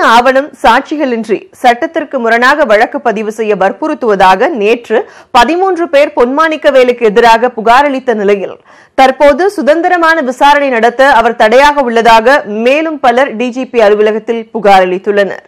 ஆவணம் சாட்சிகளின்றி சட்டத்திற்கு முரணாக வழக்கு பதிவு செய்ய வற்புறுத்துவதாக நேற்று பதிமூன்று பேர் பொன்மாணிக்கவேலுக்கு எதிராக புகார் அளித்த நிலையில் தற்போது சுதந்திரமான விசாரணை நடத்த அவர் தடையாக உள்ளதாக மேலும் பலர் டிஜிபி அலுவலகத்தில் புகார் அளித்துள்ளனர்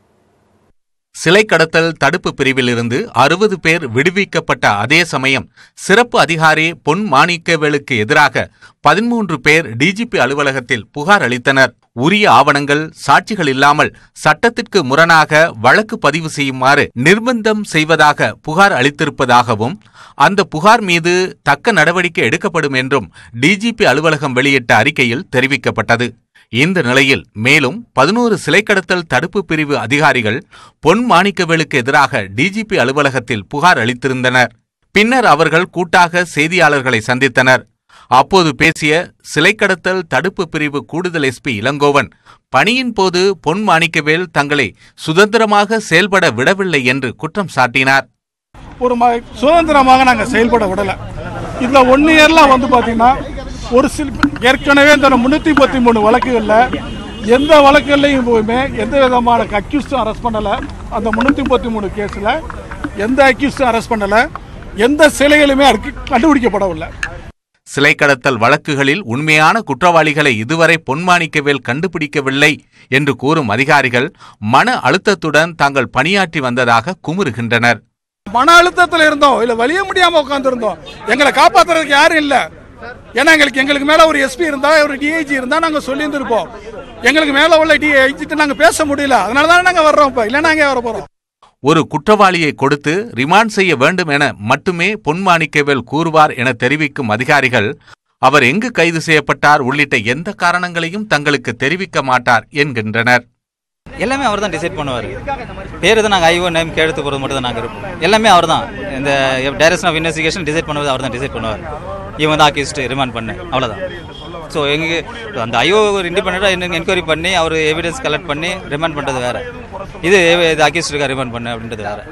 சிலை கடத்தல் தடுப்பு பிரிவிலிருந்து அறுபது பேர் விடுவிக்கப்பட்ட அதே சமயம் சிறப்பு அதிகாரி பொன் மாணிக்கவேலுக்கு எதிராக பதிமூன்று பேர் டிஜிபி அலுவலகத்தில் புகார் அளித்தனர் உரிய ஆவணங்கள் சாட்சிகள் இல்லாமல் சட்டத்திற்கு முரணாக வழக்கு பதிவு செய்யுமாறு நிர்பந்தம் செய்வதாக புகார் அளித்திருப்பதாகவும் அந்த புகார் மீது தக்க நடவடிக்கை எடுக்கப்படும் என்றும் டிஜிபி அலுவலகம் வெளியிட்ட அறிக்கையில் தெரிவிக்கப்பட்டது இந்த நிலையில் மேலும் பதினோரு சிலை கடத்தல் தடுப்பு பிரிவு அதிகாரிகள் பொன் மாணிக்கவேலுக்கு எதிராக டிஜிபி அலுவலகத்தில் புகார் அளித்திருந்தனர் பின்னர் அவர்கள் கூட்டாக செய்தியாளர்களை சந்தித்தனர் அப்போது பேசிய சிலை கடத்தல் தடுப்பு பிரிவு கூடுதல் எஸ்பி இளங்கோவன் பணியின் போது பொன் மாணிக்கவேல் தங்களை சுதந்திரமாக செயல்பட விடவில்லை என்று குற்றம் சாட்டினார் ஒரு ம சுதந்திரமாக நாங்கள் செயல்பட விடலை இதில் ஒன் இயரில் வந்து பார்த்தீங்கன்னா ஒரு சில ஏற்கனவே இந்த முந்நூற்றி முப்பத்தி மூணு வழக்குகளில் எந்த வழக்குகள்லையும் போயுமே எந்த விதமான அக்யூஸ்டும் அரெஸ்ட் பண்ணலை அந்த முந்நூற்றி முப்பத்தி மூணு கேஸில் எந்த அக்யூஸ்டும் அரெஸ்ட் பண்ணலை எந்த சிலைகளுமே அடுக்கு கண்டுபிடிக்கப்படவில்லை சிலை கடத்தல் வழக்குகளில் உண்மையான குற்றவாளிகளை இதுவரை பொன்மாணிக்கவேல் கண்டுபிடிக்கவில்லை என்று கூறும் அதிகாரிகள் மன அழுத்தத்துடன் தாங்கள் பணியாற்றி வந்ததாக குமுறுகின்றனர் மன அழுத்தத்தில் இருந்தோம் இல்லை வலிய முடியாமல் உட்காந்துருந்தோம் எங்களை காப்பாத்துறதுக்கு யாரும் இல்லை ஏன்னா எங்களுக்கு எங்களுக்கு மேலே ஒரு எஸ்பி இருந்தா ஒரு டிஐஜி இருந்தா நாங்கள் சொல்லியிருந்திருப்போம் எங்களுக்கு மேலே உள்ள டிஐஜிட்டு நாங்கள் பேச முடியல அதனால தானே நாங்கள் வர்றோம் இப்போ இல்லை நாங்கள் வர போகிறோம் ஒரு குற்றவாளியை கொடுத்து ரிமாண்ட் செய்ய வேண்டும் என மட்டுமே பொன்மாணிக்கவேல் கூறுவார் என தெரிவிக்கும் அதிகாரிகள் அவர் எங்கு கைது செய்யப்பட்டார் உள்ளிட்ட எந்த காரணங்களையும் தங்களுக்கு தெரிவிக்க மாட்டார் என்கின்றனர் எல்லாமே அவர் தான் டிசைட் பண்ணுவார் பேர் தான் நாங்கள் ஐஓ நேம் கேடுத்து போகிறது மட்டும் தான் நாங்கள் இருப்போம் எல்லாமே அவர் தான் இந்த டைரக்ஷன் ஆஃப் இன்வெஸ்டிகேஷன் டிசைட் பண்ணுவது அவர் தான் டிசைட் பண்ணுவார் இவன் தான் அக்யூஸ்ட் ரிமாண்ட் பண்ணு அவ்வளோதான் ஸோ எங்க அந்த ஐஓ ஒரு இண்டிபெண்ட்டாக என்கொயரி பண்ணி அவர் எவிடன்ஸ் கலெக்ட் பண்ணி ரிமாண்ட் பண்ணுறது வேற இது இது அக்யூஸ்டுக்காக ரிமாண்ட் பண்ணு அப்படின்றது வேற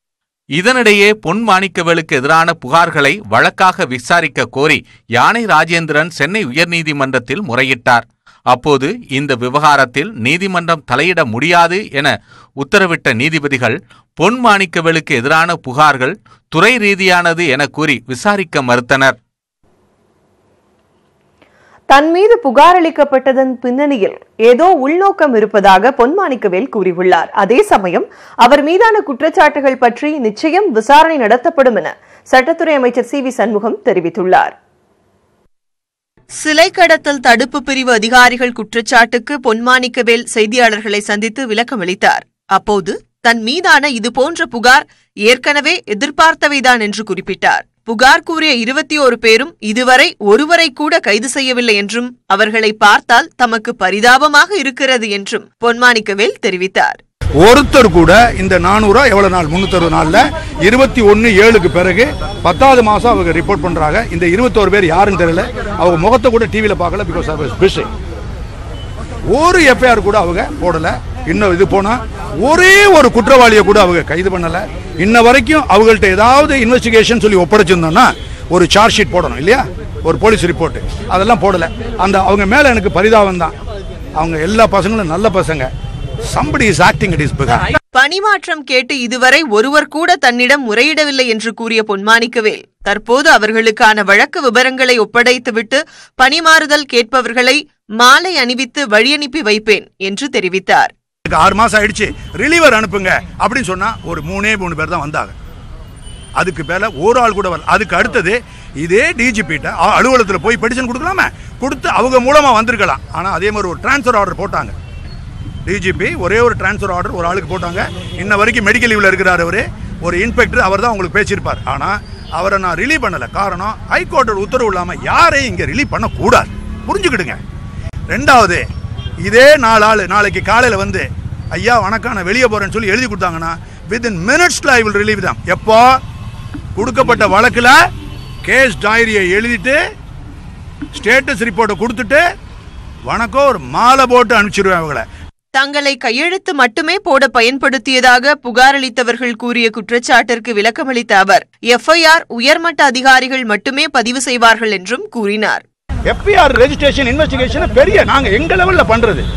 இதனிடையே பொன் மாணிக்கவேலுக்கு எதிரான புகார்களை வழக்காக விசாரிக்க கோரி யானை ராஜேந்திரன் சென்னை உயர்நீதிமன்றத்தில் முறையிட்டார் அப்போது இந்த விவகாரத்தில் நீதிமன்றம் தலையிட முடியாது என உத்தரவிட்ட நீதிபதிகள் பொன் மாணிக்கவேலுக்கு எதிரான புகார்கள் துறை ரீதியானது என கூறி விசாரிக்க மறுத்தனர் தன் மீது புகார் அளிக்கப்பட்டதன் பின்னணியில் ஏதோ உள்நோக்கம் இருப்பதாக பொன்மாணிக்கவேல் கூறியுள்ளார் அதே சமயம் அவர் மீதான குற்றச்சாட்டுகள் பற்றி நிச்சயம் விசாரணை நடத்தப்படும் என சட்டத்துறை அமைச்சர் சி வி சண்முகம் தெரிவித்துள்ளார் சிலை கடத்தல் தடுப்பு பிரிவு அதிகாரிகள் குற்றச்சாட்டுக்கு பொன்மாணிக்கவேல் செய்தியாளர்களை சந்தித்து விளக்கமளித்தார் அப்போது தன் மீதான இதுபோன்ற புகார் ஏற்கனவே எதிர்பார்த்தவைதான் என்று குறிப்பிட்டார் புகார் கூறிய இருபத்தி ஒரு பேரும் இதுவரை ஒருவரை கூட கைது செய்யவில்லை என்றும் அவர்களை பார்த்தால் தமக்கு பரிதாபமாக இருக்கிறது என்றும் பொன்மாணிக்கவேல் தெரிவித்தார் ஒருத்தர் கூட இந்த நானூறா எவ்வளவு நாள் முன்னூத்தி நாள்ல இருபத்தி ஒன்னு ஏழுக்கு பிறகு பத்தாவது மாசம் அவங்க ரிப்போர்ட் பண்றாங்க இந்த இருபத்தோரு பேர் யாருன்னு தெரியல அவங்க முகத்தை கூட டிவியில பார்க்கல பிகாஸ் ஆஃப் பிஷ் ஒரு எஃப்ஐஆர் கூட அவங்க போடல இன்னும் இது போனா ஒரே ஒரு குற்றவாளியை கூட அவங்க கைது பண்ணல இன்ன வரைக்கும் அவங்கள்ட்ட ஏதாவது இன்வெஸ்டிகேஷன் சொல்லி ஒப்படைச்சிருந்தோம்னா ஒரு சார்ஜ் ஷீட் போடணும் இல்லையா ஒரு போலீஸ் ரிப்போர்ட் அதெல்லாம் போடல அந்த அவங்க மேல எனக்கு பரிதாபம் தான் அவங்க எல்லா பசங்களும் நல்ல பசங்க somebody is acting it is bigger பணிமாற்றம் கேட்டு இதுவரை ஒருவர் கூட தன்னிடம் முறையிடவில்லை என்று கூறிய பொன்மாணிக்கவேல் தற்போது அவர்களுக்கான வழக்கு விவரங்களை ஒப்படைத்துவிட்டு பணிமாறுதல் கேட்பவர்களை மாலை அணிவித்து வழியனுப்பி வைப்பேன் என்று தெரிவித்தார் எனக்கு ஆறு மாசம் ஆயிடுச்சு ரிலீவர் அனுப்புங்க அப்படின்னு சொன்னா ஒரு மூணே மூணு பேர் தான் வந்தாங்க அதுக்கு மேல ஒரு ஆள் கூட வரல அதுக்கு அடுத்தது இதே டிஜிபிட்ட அலுவலகத்தில் போய் பெடிஷன் கொடுக்கலாமே கொடுத்து அவங்க மூலமா வந்திருக்கலாம் ஆனா அதே மாதிரி ஒரு டிரான்ஸ்ஃபர் ஆர்டர் போட்டாங்க டிஜிபி ஒரே ஒரு டிரான்ஸ்ஃபர் ஆர்டர் ஒரு ஆளுக்கு போட்டாங்க இன்ன வரைக்கும் மெடிக்கல் லீவ்ல இருக்கிறார் அவரு ஒரு இன்ஸ்பெக்டர் அவர் தான் உங்களுக்கு பேசியிருப்பார் ஆனா அவரை நான் ரிலீவ் பண்ணல காரணம் ஹைகோர்ட்டோட உத்தரவு இல்லாம யாரையும் இங்க ரிலீவ் பண்ணக்கூடாது புரிஞ்சுக்கிடுங்க ரெண்டாவது இதே நாலு ஆள் நாளைக்கு காலையில வந்து ஐயா வணக்கம் நான் வெளியே போறேன்னு சொல்லி எழுதி கொடுத்தாங்கன்னா வித்தின் மினிட்ஸ்ல ஐ வில் ரிலீவ் தான் எப்போ கொடுக்கப்பட்ட வழக்குல கேஸ் டைரியை எழுதிட்டு ஸ்டேட்டஸ் ரிப்போர்ட்டை கொடுத்துட்டு வணக்கம் ஒரு மாலை போட்டு அனுப்பிச்சிருவேன் அவங்கள தங்களை கையெழுத்து மட்டுமே போட பயன்படுத்தியதாக புகார் அளித்தவர்கள் கூறிய குற்றச்சாட்டிற்கு விளக்கமளித்த அவர் எஃப்ஐஆர் உயர்மட்ட அதிகாரிகள் மட்டுமே பதிவு செய்வார்கள் என்றும் கூறினார் எஃப்ஐஆர் ரெஜிஸ்ட்ரேஷன் இன்வெஸ்டிகேஷன் பெரிய நாங்க எங்க லெவல்ல பண்றது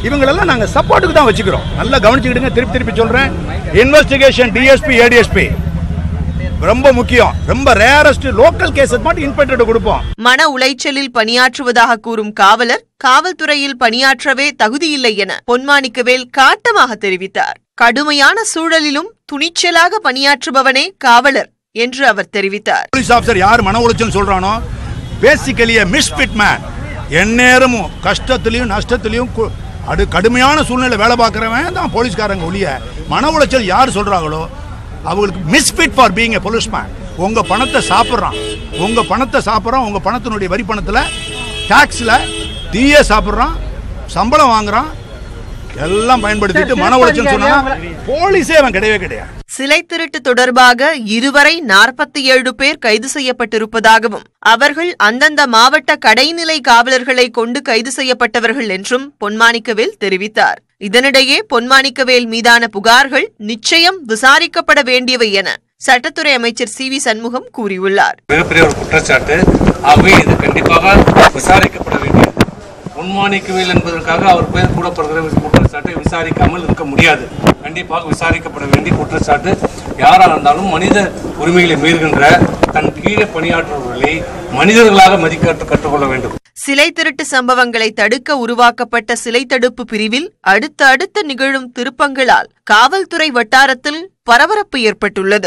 இவங்களெல்லாம் நாங்கள் சப்போர்ட்டுக்கு தான் வச்சுக்கிறோம் நல்லா கவனிச்சுக்கிடுங்க திருப்பி திருப்பி சொல்கிறேன் இன்வெஸ்டிகேஷன் டிஎஸ்பி ஏடிஎஸ்பி ரொம்ப முக்கியம் ரொம்ப ரேரஸ்ட் லோக்கல் கேசஸ் மட்டும் இன்ஸ்பெக்டர் கொடுப்போம் மன உளைச்சலில் பணியாற்றுவதாக கூறும் காவலர் காவல்துறையில் பணியாற்றவே தகுதியில்லை என பொன்மாணிக்கவேல் காட்டமாக தெரிவித்தார் கடுமையான சூழலிலும் துணிச்சலாக பணியாற்றுபவனே காவலர் என்று அவர் தெரிவித்தார் போலீஸ் ஆஃபீஸர் யார் மன உளைச்சல் சொல்றானோ பேசிக்கலி மிஸ்பிட் மேன் எந்நேரமும் கஷ்டத்துலையும் நஷ்டத்துலையும் கு- அடு கடுமையான சூழ்நிலை வேலை பார்க்குறவன் தான் போலீஸ்காரங்க ஒழிய மன உளைச்சல் யார் சொல்றாங்களோ அவங்களுக்கு misfit for being a policeman உங்க பணத்தை சாப்பிட்றான் உங்க பணத்தை சாப்பிட்றான் உங்க பணத்தினுடைய வரி பணத்தில் டாக்ஸில் தீய சாப்பிட்றான் சம்பளம் வாங்குறான் எல்லாம் பயன்படுத்திட்டு மன உளைச்சல் சொன்னா போலீஸே அவன் கிடையவே கிடையாது சிலை திருட்டு தொடர்பாக இதுவரை நாற்பத்தி ஏழு பேர் கைது செய்யப்பட்டிருப்பதாகவும் அவர்கள் அந்தந்த மாவட்ட கடைநிலை காவலர்களை கொண்டு கைது செய்யப்பட்டவர்கள் என்றும் பொன்மாணிக்கவேல் தெரிவித்தார் இதனிடையே பொன்மாணிக்கவேல் மீதான புகார்கள் நிச்சயம் விசாரிக்கப்பட வேண்டியவை என சட்டத்துறை அமைச்சர் சி வி சண்முகம் கூறியுள்ளார் மிகப்பெரிய ஒரு குற்றச்சாட்டு ஆகவே இது கண்டிப்பாக விசாரிக்கப்பட வேண்டியது உண்மானிக்கவியல் என்பதற்காக அவர் பெயர் கூடப்படுகிற குற்றச்சாட்டை விசாரிக்காமல் இருக்க முடியாது கண்டிப்பாக விசாரிக்கப்பட வேண்டிய குற்றச்சாட்டு யாராக இருந்தாலும் மனித உரிமைகளை மீறுகின்ற தன் கீழே பணியாற்றுபவர்களை மனிதர்களாக மதிக்க கற்றுக்கொள்ள வேண்டும் சிலை திருட்டு சம்பவங்களை தடுக்க உருவாக்கப்பட்ட சிலை தடுப்பு பிரிவில் அடுத்த அடுத்த நிகழும் திருப்பங்களால் காவல்துறை வட்டாரத்தில் பரபரப்பு ஏற்பட்டுள்ளது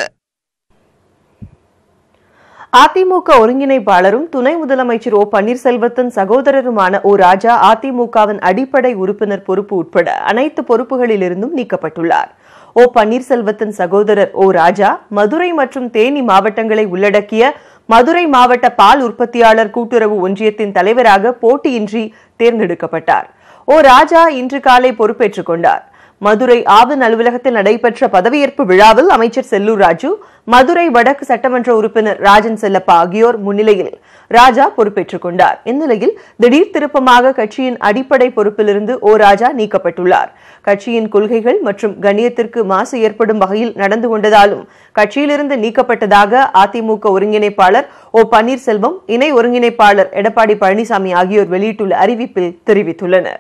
அதிமுக ஒருங்கிணைப்பாளரும் துணை முதலமைச்சர் ஓ பன்னீர்செல்வத்தின் சகோதரருமான ஓ ராஜா அதிமுகவின் அடிப்படை உறுப்பினர் பொறுப்பு உட்பட அனைத்து பொறுப்புகளிலிருந்தும் நீக்கப்பட்டுள்ளார் ஓ பன்னீர்செல்வத்தின் சகோதரர் ஓ ராஜா மதுரை மற்றும் தேனி மாவட்டங்களை உள்ளடக்கிய மதுரை மாவட்ட பால் உற்பத்தியாளர் கூட்டுறவு ஒன்றியத்தின் தலைவராக போட்டியின்றி தேர்ந்தெடுக்கப்பட்டார் ஓ ராஜா இன்று காலை பொறுப்பேற்றுக் கொண்டார் மதுரை ஆவின் அலுவலகத்தில் நடைபெற்ற பதவியேற்பு விழாவில் அமைச்சர் செல்லூர் ராஜு மதுரை வடக்கு சட்டமன்ற உறுப்பினர் ராஜன் செல்லப்பா ஆகியோர் முன்னிலையில் ராஜா பொறுப்பேற்றுக் கொண்டார் இந்நிலையில் திடீர் திருப்பமாக கட்சியின் அடிப்படை பொறுப்பிலிருந்து ஓ ராஜா நீக்கப்பட்டுள்ளார் கட்சியின் கொள்கைகள் மற்றும் கண்ணியத்திற்கு மாசு ஏற்படும் வகையில் நடந்து கொண்டதாலும் கட்சியிலிருந்து நீக்கப்பட்டதாக அதிமுக ஒருங்கிணைப்பாளர் ஓ பன்னீர்செல்வம் இணை ஒருங்கிணைப்பாளர் எடப்பாடி பழனிசாமி ஆகியோர் வெளியிட்டுள்ள அறிவிப்பில் தெரிவித்துள்ளனர்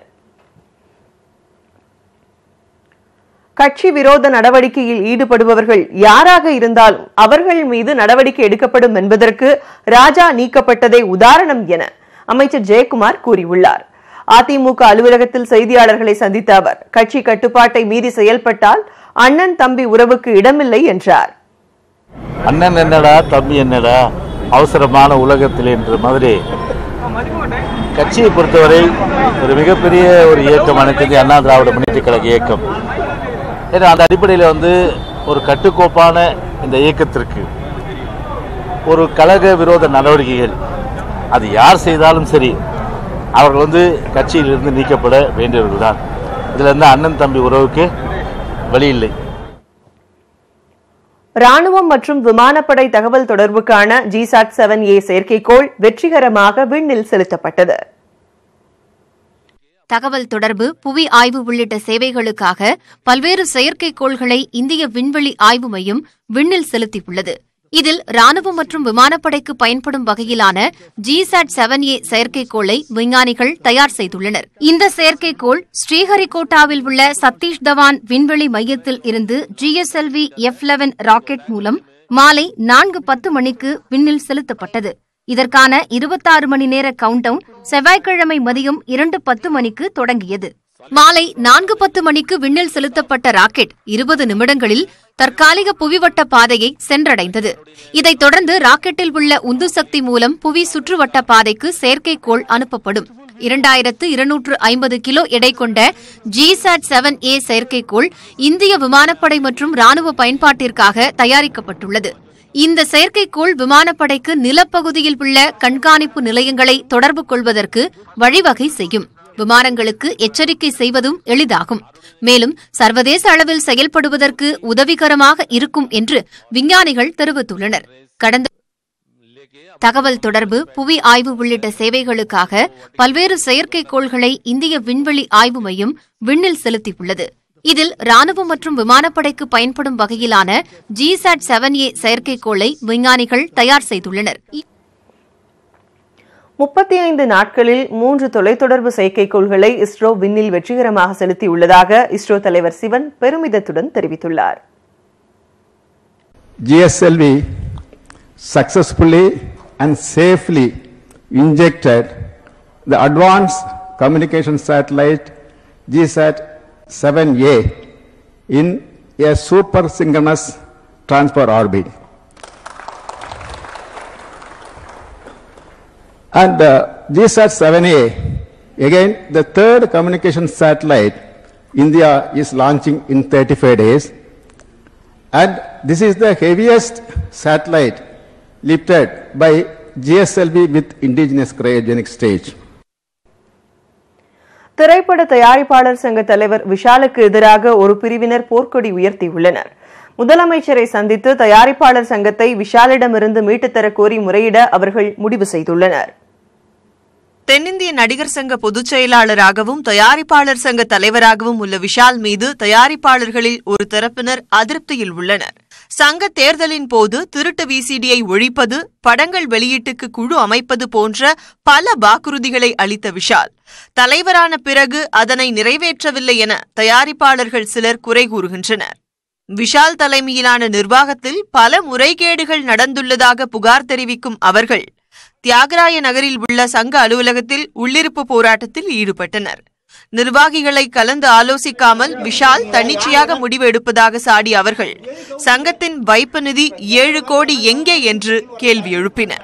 கட்சி விரோத நடவடிக்கையில் ஈடுபடுபவர்கள் யாராக இருந்தாலும் அவர்கள் மீது நடவடிக்கை எடுக்கப்படும் என்பதற்கு ராஜா நீக்கப்பட்டதே உதாரணம் என அமைச்சர் ஜெயக்குமார் கூறியுள்ளார் அதிமுக அலுவலகத்தில் செய்தியாளர்களை சந்தித்த அவர் கட்சி கட்டுப்பாட்டை மீறி செயல்பட்டால் அண்ணன் தம்பி உறவுக்கு இடமில்லை என்றார் அண்ணன் என்னடா தம்பி என்னடா அவசரமான உலகத்தில் என்ற மாதிரி கட்சியை பொறுத்தவரை ஒரு மிகப்பெரிய ஒரு இயக்கம் அனைத்து இந்திய அண்ணா திராவிட முன்னேற்ற கழக இயக்கம் ஏன்னா அந்த அடிப்படையில் வந்து ஒரு கட்டுக்கோப்பான இந்த இயக்கத்திற்கு ஒரு கழக விரோத நடவடிக்கைகள் அது யார் செய்தாலும் சரி அவர்கள் வந்து கட்சியிலிருந்து நீக்கப்பட வேண்டியவர்கள் தான் இதில் இருந்து அண்ணன் தம்பி உறவுக்கு வழி இல்லை ராணுவம் மற்றும் விமானப்படை தகவல் தொடர்புக்கான ஜிசாட் செவன் ஏ செயற்கைக்கோள் வெற்றிகரமாக விண்ணில் செலுத்தப்பட்டது தகவல் தொடர்பு புவி ஆய்வு உள்ளிட்ட சேவைகளுக்காக பல்வேறு செயற்கைக்கோள்களை இந்திய விண்வெளி ஆய்வு மையம் விண்ணில் செலுத்தியுள்ளது இதில் ராணுவம் மற்றும் விமானப்படைக்கு பயன்படும் வகையிலான ஜிசாட் செவன் ஏ செயற்கைக்கோளை விஞ்ஞானிகள் தயார் செய்துள்ளனர் இந்த செயற்கைக்கோள் ஸ்ரீஹரிகோட்டாவில் உள்ள சதீஷ் தவான் விண்வெளி மையத்தில் இருந்து ஜிஎஸ்எல்வி எஃப் லெவன் ராக்கெட் மூலம் மாலை நான்கு பத்து மணிக்கு விண்ணில் செலுத்தப்பட்டது இதற்கான இருபத்தாறு மணி நேர கவுண்டவுன் செவ்வாய்க்கிழமை மதியம் இரண்டு பத்து மணிக்கு தொடங்கியது மாலை நான்கு பத்து மணிக்கு விண்ணில் செலுத்தப்பட்ட ராக்கெட் இருபது நிமிடங்களில் தற்காலிக புவிவட்ட பாதையை சென்றடைந்தது இதைத் தொடர்ந்து ராக்கெட்டில் உள்ள உந்து சக்தி மூலம் புவி சுற்றுவட்ட பாதைக்கு செயற்கைக்கோள் அனுப்பப்படும் இரண்டாயிரத்து இருநூற்று ஐம்பது கிலோ எடை கொண்ட ஜிசாட் செவன் ஏ செயற்கைக்கோள் இந்திய விமானப்படை மற்றும் ராணுவ பயன்பாட்டிற்காக தயாரிக்கப்பட்டுள்ளது இந்த செயற்கைக்கோள் விமானப்படைக்கு நிலப்பகுதியில் உள்ள கண்காணிப்பு நிலையங்களை தொடர்பு கொள்வதற்கு வழிவகை செய்யும் விமானங்களுக்கு எச்சரிக்கை செய்வதும் எளிதாகும் மேலும் சர்வதேச அளவில் செயல்படுவதற்கு உதவிகரமாக இருக்கும் என்று விஞ்ஞானிகள் தெரிவித்துள்ளனர் கடந்த தகவல் தொடர்பு புவி ஆய்வு உள்ளிட்ட சேவைகளுக்காக பல்வேறு செயற்கைக்கோள்களை இந்திய விண்வெளி ஆய்வு மையம் விண்ணில் செலுத்தியுள்ளது இதில் ராணுவம் மற்றும் விமானப்படைக்கு பயன்படும் வகையிலான ஜிசாட் செவன் ஏ செயற்கைக்கோளை விஞ்ஞானிகள் தயார் செய்துள்ளனர் முப்பத்தி ஐந்து நாட்களில் மூன்று தொலைத்தொடர்பு செயற்கைக்கோள்களை இஸ்ரோ விண்ணில் வெற்றிகரமாக செலுத்தியுள்ளதாக இஸ்ரோ தலைவர் சிவன் பெருமிதத்துடன் தெரிவித்துள்ளார் GSLV successfully and safely injected the advanced communication satellite GSAT 7A in a super synchronous transfer orbit. And uh, GSAT 7A, again the third communication satellite, India is launching in 35 days. And this is the heaviest satellite lifted by GSLV with indigenous cryogenic stage. திரைப்பட தயாரிப்பாளர் சங்க தலைவர் விஷாலுக்கு எதிராக ஒரு பிரிவினர் போர்க்கொடி உயர்த்தியுள்ளனர் முதலமைச்சரை சந்தித்து தயாரிப்பாளர் சங்கத்தை விஷாலிடமிருந்து மீட்டுத் தரக் கோரி முறையிட அவர்கள் முடிவு செய்துள்ளனர் தென்னிந்திய நடிகர் சங்க பொதுச் செயலாளராகவும் தயாரிப்பாளர் சங்க தலைவராகவும் உள்ள விஷால் மீது தயாரிப்பாளர்களில் ஒரு தரப்பினர் அதிருப்தியில் உள்ளனர் சங்க தேர்தலின் போது திருட்டு விசிடியை ஒழிப்பது படங்கள் வெளியீட்டுக்கு குழு அமைப்பது போன்ற பல வாக்குறுதிகளை அளித்த விஷால் தலைவரான பிறகு அதனை நிறைவேற்றவில்லை என தயாரிப்பாளர்கள் சிலர் குறை கூறுகின்றனர் விஷால் தலைமையிலான நிர்வாகத்தில் பல முறைகேடுகள் நடந்துள்ளதாக புகார் தெரிவிக்கும் அவர்கள் தியாகராய நகரில் உள்ள சங்க அலுவலகத்தில் உள்ளிருப்பு போராட்டத்தில் ஈடுபட்டனர் நிர்வாகிகளை கலந்து ஆலோசிக்காமல் விஷால் தன்னிச்சையாக முடிவு எடுப்பதாக சாடிய அவர்கள் சங்கத்தின் வைப்பு நிதி ஏழு கோடி எங்கே என்று கேள்வி எழுப்பினர்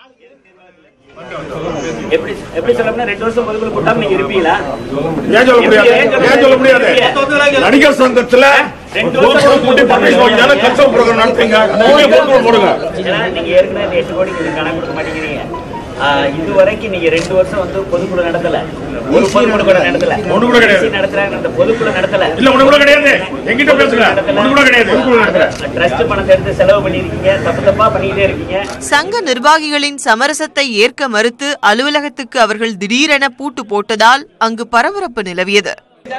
எப்படி எப்படி சொல்லணும்னா ரெண்டு வருஷம் பொதுக்குழு கூட்டம் நீங்க இருப்பீங்களா ஏன் சொல்ல முடியாது ஏன் சொல்ல முடியாது நடிகர் சங்கத்துல பொதுக்குழு கூட்டி பர்மிஷன் வாங்கி தானே கல்ச்சரல் ப்ரோக்ராம் நடத்துறீங்க நீங்க பொதுக்குழு போடுங்க ஏன்னா நீங்க ஏற்கனவே இந்த எட்டு கோடிக்கு நீங்க கணக்கு கொடுக்க மாட்டேங்கிறீங்க ஆஹ் இது வரைக்கும் நீங்க ரெண்டு வருஷம் வந்து பொதுக்குழு நடத்தல ஒரு பொதுக்குழு கூட நடத்தல ஒண்ணு கூட கிடையாது. EC நடத்துறாங்க அந்த பொதுக்குழு நடத்தல இல்ல ஒண்ணு கூட கிடையாது எங்கிட்ட பேசுங்க ஒண்ணு கூட கிடையாது பொதுக்குழு நடத்துறேன் ட்ரஸ்ட் பணத்தை எடுத்து செலவு பண்ணிருக்கீங்க தப்பு தப்பா பண்ணிக்கிட்டே இருக்கீங்க சங்க நிர்வாகிகளின் சமரசத்தை ஏற்க மறுத்து அலுவலகத்துக்கு அவர்கள் திடீரென பூட்டு போட்டதால் அங்கு பரபரப்பு நிலவியது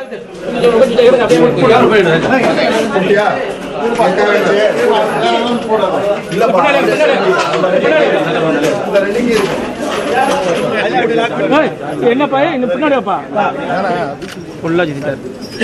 என்னப்பா இன்னும் பின்னாடி வாப்பா ஃபுல்லா ஜிதிட்டார்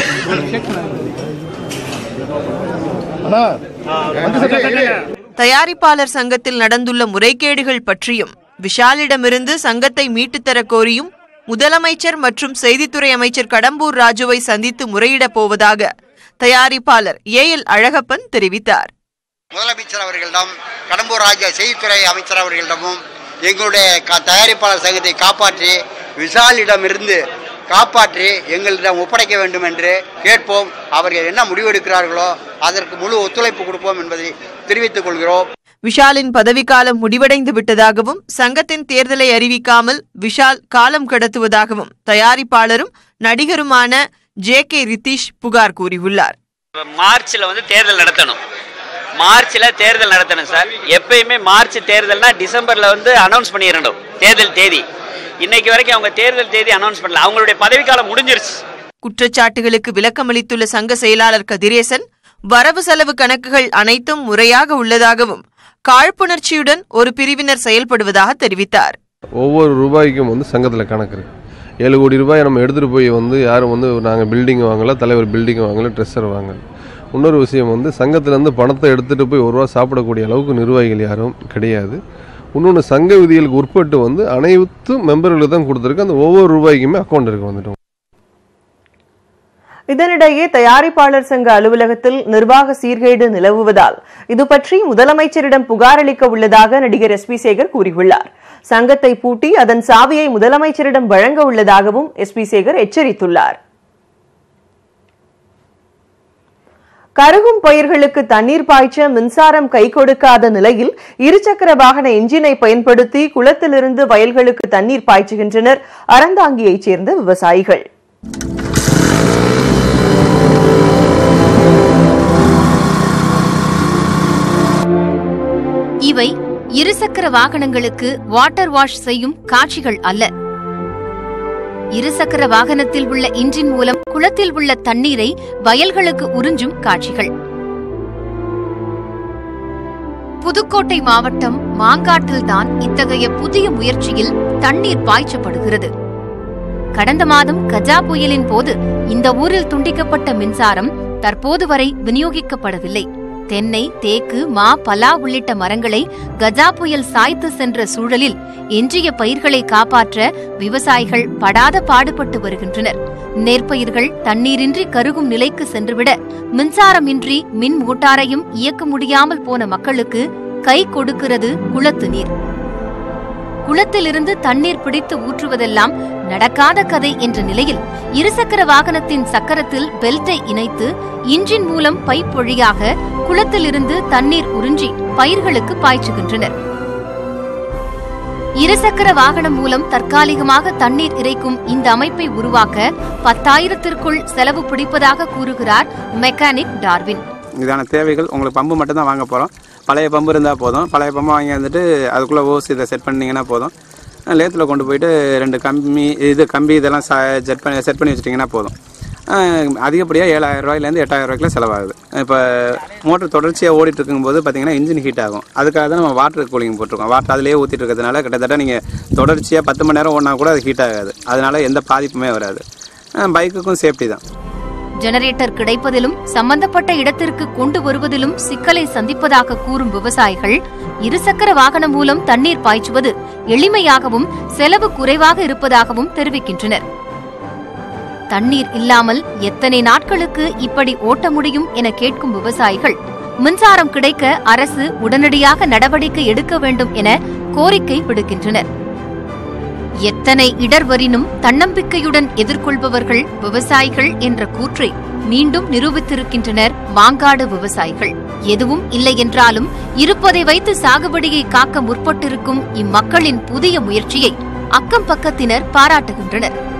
தயாரிப்பாளர் சங்கத்தில் நடந்துள்ள முறைகேடுகள் பற்றியும் விஷாலிடமிருந்து சங்கத்தை மீட்டுத் தரக் கோரியும் முதலமைச்சர் மற்றும் செய்தித்துறை அமைச்சர் கடம்பூர் ராஜுவை சந்தித்து முறையிடப் போவதாக தயாரிப்பாளர் ஏ எல் அழகப்பன் தெரிவித்தார் முதலமைச்சர் அவர்களிடம் கடம்பூர் ராஜா செய்தித்துறை அமைச்சர் அவர்களிடமும் எங்களுடைய க- தயாரிப்பாளர் சங்கத்தை காப்பாற்றி விஷாலிடமிருந்து காப்பாற்றி எங்களிடம் ஒப்படைக்க வேண்டும் என்று கேட்போம் அவர்கள் என்ன முடிவெடுக்கிறார்களோ அதற்கு முழு ஒத்துழைப்பு கொடுப்போம் என்பதை தெரிவித்துக் கொள்கிறோம் விஷாலின் பதவிக்காலம் முடிவடைந்து விட்டதாகவும் சங்கத்தின் தேர்தலை அறிவிக்காமல் விஷால் காலம் கடத்துவதாகவும் தயாரிப்பாளரும் நடிகருமான ஜே கே ரித்தீஷ் புகார் கூறியுள்ளார் மார்ச்ல வந்து தேர்தல் நடத்தணும் மார்ச்ல தேர்தல் நடத்தணும் சார் எப்பயுமே மார்ச் தேர்தல்னா டிசம்பர்ல வந்து அனௌன்ஸ் பண்ணிடணும் தேர்தல் தேதி இன்னைக்கு வரைக்கும் அவங்க தேர்தல் தேதி அனௌன்ஸ் பண்ணல அவங்களுடைய பதவிக்காலம் முடிஞ்சிருச்சு குற்றச்சாட்டுகளுக்கு விளக்கமளித்துள்ள சங்க செயலாளர் கதிரேசன் வரவு செலவு கணக்குகள் அனைத்தும் முறையாக உள்ளதாகவும் காழ்ப்புணர்ச்சியுடன் ஒரு பிரிவினர் செயல்படுவதாக தெரிவித்தார் ஒவ்வொரு ரூபாய்க்கும் வந்து சங்கத்தில் கணக்கு இருக்கு ஏழு கோடி ரூபாய் நம்ம எடுத்துகிட்டு போய் வந்து யாரும் வந்து நாங்கள் பில்டிங் வாங்கல தலைவர் பில்டிங் வாங்கல ட்ரெஸ்ஸர் வாங்கல இன்னொரு விஷயம் வந்து சங்கத்திலேருந்து பணத்தை எடுத்துகிட்டு போய் ஒரு ரூபா சாப்பிடக்கூடிய அளவுக்கு நிர்வாகிகள் யாரும் கிடையாது இன்னொன்று சங்க விதிகளுக்கு உட்பட்டு வந்து அனைத்து மெம்பர்களுக்கு தான் கொடுத்துருக்கு அந்த ஒவ்வொரு ரூபாய்க்குமே அக்கௌண்ட் இருக்கு வந்துட்டு இதனிடையே தயாரிப்பாளர் சங்க அலுவலகத்தில் நிர்வாக சீர்கேடு நிலவுவதால் இது பற்றி முதலமைச்சரிடம் புகார் அளிக்க உள்ளதாக நடிகர் எஸ் பி சேகர் கூறியுள்ளார் சங்கத்தை பூட்டி அதன் சாவியை முதலமைச்சரிடம் வழங்க உள்ளதாகவும் எஸ் பி சேகர் எச்சரித்துள்ளார் கருகும் பயிர்களுக்கு தண்ணீர் பாய்ச்ச மின்சாரம் கை கொடுக்காத நிலையில் இருசக்கர வாகன எஞ்சினை பயன்படுத்தி குளத்திலிருந்து வயல்களுக்கு தண்ணீர் பாய்ச்சுகின்றனர் அறந்தாங்கியைச் சேர்ந்த விவசாயிகள் இவை இருசக்கர வாகனங்களுக்கு வாட்டர் வாஷ் செய்யும் காட்சிகள் அல்ல இருசக்கர வாகனத்தில் உள்ள இன்ஜின் மூலம் குளத்தில் உள்ள தண்ணீரை வயல்களுக்கு உறிஞ்சும் காட்சிகள் புதுக்கோட்டை மாவட்டம் மாங்காட்டில்தான் இத்தகைய புதிய முயற்சியில் தண்ணீர் பாய்ச்சப்படுகிறது கடந்த மாதம் கஜா புயலின் போது இந்த ஊரில் துண்டிக்கப்பட்ட மின்சாரம் தற்போது வரை விநியோகிக்கப்படவில்லை தென்னை தேக்கு மா பலா உள்ளிட்ட மரங்களை கஜா புயல் சாய்த்து சென்ற சூழலில் எஞ்சிய பயிர்களை காப்பாற்ற விவசாயிகள் படாத பாடுபட்டு வருகின்றனர் நெற்பயிர்கள் தண்ணீரின்றி கருகும் நிலைக்கு சென்றுவிட மின்சாரமின்றி மின் மோட்டாரையும் இயக்க முடியாமல் போன மக்களுக்கு கை கொடுக்கிறது குளத்து நீர் குளத்திலிருந்து தண்ணீர் பிடித்து ஊற்றுவதெல்லாம் நடக்காத கதை என்ற நிலையில் இருசக்கர வாகனத்தின் சக்கரத்தில் பெல்ட்டை இணைத்து இன்ஜின் மூலம் பைப் வழியாக குளத்திலிருந்து தண்ணீர் உறிஞ்சி பயிர்களுக்கு பாய்ச்சுகின்றனர் இருசக்கர வாகனம் மூலம் தற்காலிகமாக தண்ணீர் இறைக்கும் இந்த அமைப்பை உருவாக்க பத்தாயிரத்திற்குள் செலவு பிடிப்பதாக கூறுகிறார் மெக்கானிக் டார்வின் இதான தேவைகள் உங்களுக்கு பம்பு மட்டும் தான் வாங்க போகிறோம் பழைய பம்பு இருந்தால் போதும் பழைய பம்பை வாங்கி வந்துட்டு அதுக்குள்ளே ஓஸ் இதை செட் பண்ணிங்கன்னா போதும் லேத்தில் கொண்டு போயிட்டு ரெண்டு கம்பி இது கம்பி இதெல்லாம் செட் பண்ணி செட் பண்ணி வச்சிட்டிங்கன்னா போதும் அதிகப்படியாக ஏழாயிரம் ரூபாயிலேருந்து எட்டாயிரம் ரூபாய்க்குள்ள செலவாகுது இப்போ மோட்டர் தொடர்ச்சியாக ஓடிட்டு இருக்கும்போது பார்த்தீங்கன்னா இன்ஜின் ஹீட் ஆகும் அதுக்காக தான் நம்ம வாட்டர் கூலிங் போட்டிருக்கோம் வாட்டர் அதிலேயே ஊற்றிட்டு இருக்கிறதுனால கிட்டத்தட்ட நீங்கள் தொடர்ச்சியாக பத்து மணி நேரம் ஓடினா கூட அது ஹீட் ஆகாது அதனால எந்த பாதிப்புமே வராது பைக்குக்கும் சேஃப்டி தான் ஜெனரேட்டர் கிடைப்பதிலும் சம்பந்தப்பட்ட இடத்திற்கு கொண்டு வருவதிலும் சிக்கலை சந்திப்பதாக கூறும் விவசாயிகள் இருசக்கர வாகனம் மூலம் தண்ணீர் பாய்ச்சுவது எளிமையாகவும் செலவு குறைவாக இருப்பதாகவும் தெரிவிக்கின்றனர் தண்ணீர் இல்லாமல் எத்தனை நாட்களுக்கு இப்படி ஓட்ட முடியும் என கேட்கும் விவசாயிகள் மின்சாரம் கிடைக்க அரசு உடனடியாக நடவடிக்கை எடுக்க வேண்டும் என கோரிக்கை விடுக்கின்றனர் எத்தனை இடர்வரினும் தன்னம்பிக்கையுடன் எதிர்கொள்பவர்கள் விவசாயிகள் என்ற கூற்றை மீண்டும் நிரூபித்திருக்கின்றனர் மாங்காடு விவசாயிகள் எதுவும் இல்லை என்றாலும் இருப்பதை வைத்து சாகுபடியை காக்க முற்பட்டிருக்கும் இம்மக்களின் புதிய முயற்சியை அக்கம் பக்கத்தினர் பாராட்டுகின்றனர்